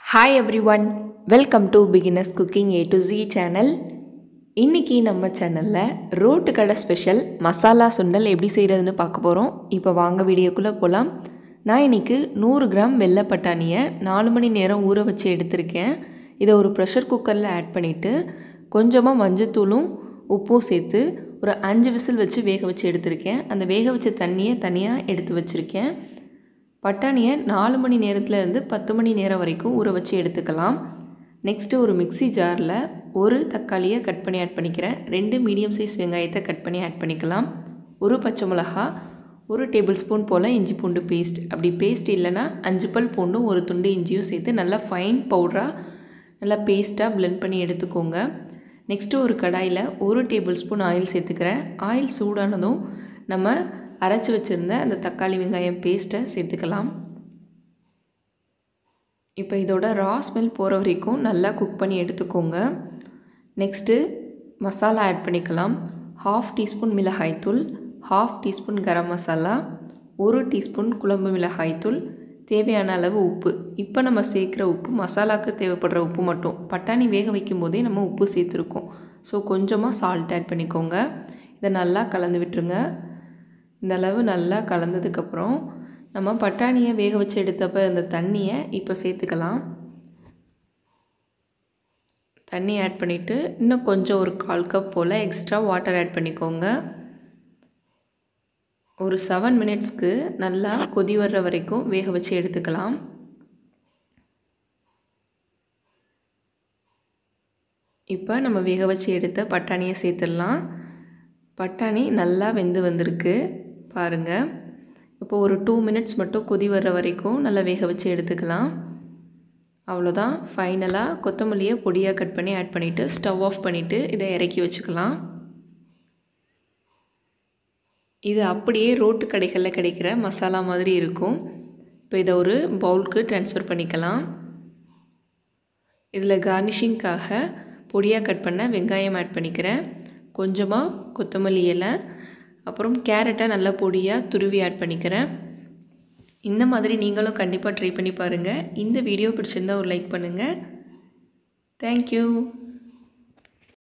hi everyone welcome to beginners cooking A to Z channel இன்றைக்கி நம்ம சேனலில் road கடை ஸ்பெஷல் மசாலா சுண்டல் எப்படி செய்கிறதுன்னு பார்க்க போகிறோம் இப்போ வாங்க வீடியோக்குள்ளே போகலாம் நான் இன்றைக்கி நூறு கிராம் வெள்ளை பட்டாணியை நாலு மணி நேரம் ஊற வச்சு எடுத்திருக்கேன் இதை ஒரு ப்ரெஷர் குக்கரில் ஆட் பண்ணிவிட்டு கொஞ்சமாக மஞ்சத்தூளும் உப்பும் சேர்த்து ஒரு அஞ்சு விசில் வச்சு வேக வச்சு எடுத்திருக்கேன் அந்த வேக வச்ச தண்ணியை தனியாக எடுத்து வச்சுருக்கேன் பட்டாணியை நாலு மணி நேரத்தில் இருந்து பத்து மணி நேரம் வரைக்கும் ஊற வச்சு எடுத்துக்கலாம் நெக்ஸ்ட்டு ஒரு மிக்ஸி ஜாரில் ஒரு தக்காளியை கட் பண்ணி ஆட் பண்ணிக்கிறேன் ரெண்டு மீடியம் சைஸ் வெங்காயத்தை கட் பண்ணி ஆட் பண்ணிக்கலாம் ஒரு பச்சை மிளகா ஒரு டேபிள் ஸ்பூன் போல் இஞ்சி பூண்டு பேஸ்ட் அப்படி பேஸ்ட் இல்லைன்னா அஞ்சு பல் பூண்டும் ஒரு துண்டு இஞ்சியும் சேர்த்து நல்லா ஃபைன் பவுடராக நல்லா பேஸ்ட்டாக பிளெண்ட் பண்ணி எடுத்துக்கோங்க நெக்ஸ்ட்டு ஒரு கடாயில் ஒரு டேபிள் ஸ்பூன் ஆயில் சேர்த்துக்கிறேன் ஆயில் சூடானதும் நம்ம அரைச்சி வச்சுருந்த அந்த தக்காளி வெங்காயம் பேஸ்ட்டை சேர்த்துக்கலாம் இப்போ இதோட ரா ஸ்மெல் போகிற வரைக்கும் நல்லா குக் பண்ணி எடுத்துக்கோங்க நெக்ஸ்ட்டு மசாலா ஆட் பண்ணிக்கலாம் ஹாஃப் டீஸ்பூன் மிளகாய்த்தூள் ஹாஃப் டீஸ்பூன் கரம் மசாலா ஒரு டீஸ்பூன் குழம்பு மிளகாய்த்தூள் தேவையான அளவு உப்பு இப்போ நம்ம சேர்க்குற உப்பு மசாலாவுக்கு தேவைப்படுற உப்பு மட்டும் பட்டாணி வேக வைக்கும் போதே நம்ம உப்பு சேர்த்துருக்கோம் ஸோ கொஞ்சமாக சால்ட் ஆட் பண்ணிக்கோங்க இதை நல்லா கலந்து விட்டுருங்க இந்த அளவு நல்லா கலந்ததுக்கப்புறம் நம்ம பட்டாணியை வேக வச்சு எடுத்தப்போ இந்த தண்ணியை இப்போ சேர்த்துக்கலாம் தண்ணி ஆட் பண்ணிவிட்டு இன்னும் கொஞ்சம் ஒரு கால் கப் போல் எக்ஸ்ட்ரா வாட்டர் ஆட் பண்ணிக்கோங்க ஒரு செவன் மினிட்ஸ்க்கு நல்லா கொதி வர்ற வரைக்கும் வேக வச்சு எடுத்துக்கலாம் இப்போ நம்ம வேக வச்சு எடுத்த பட்டாணியை சேர்த்துடலாம் பட்டாணி நல்லா வெந்து வந்திருக்கு பாருங்கள் இப்போ ஒரு டூ மினிட்ஸ் மட்டும் கொதி வர்ற வரைக்கும் நல்லா வேக வச்சு எடுத்துக்கலாம் அவ்வளோதான் ஃபைனலாக கொத்தமல்லியை பொடியாக கட் பண்ணி ஆட் பண்ணிவிட்டு ஸ்டவ் ஆஃப் பண்ணிவிட்டு இதை இறக்கி வச்சுக்கலாம் இது அப்படியே ரோட்டு கடைகளில் கிடைக்கிற மசாலா மாதிரி இருக்கும் இப்போ இதை ஒரு பவுலுக்கு ட்ரான்ஸ்ஃபர் பண்ணிக்கலாம் இதில் கார்னிஷிங்காக பொடியாக கட் பண்ண வெங்காயம் ஆட் பண்ணிக்கிறேன் கொஞ்சமாக கொத்தமல்லி இலை அப்புறம் கேரட்டை நல்லா பொடியாக துருவி ஆட் பண்ணிக்கிறேன் இந்த மாதிரி நீங்களும் கண்டிப்பாக ட்ரை பண்ணி பாருங்கள் இந்த வீடியோ பிடிச்சிருந்தா ஒரு லைக் பண்ணுங்கள் தேங்க்யூ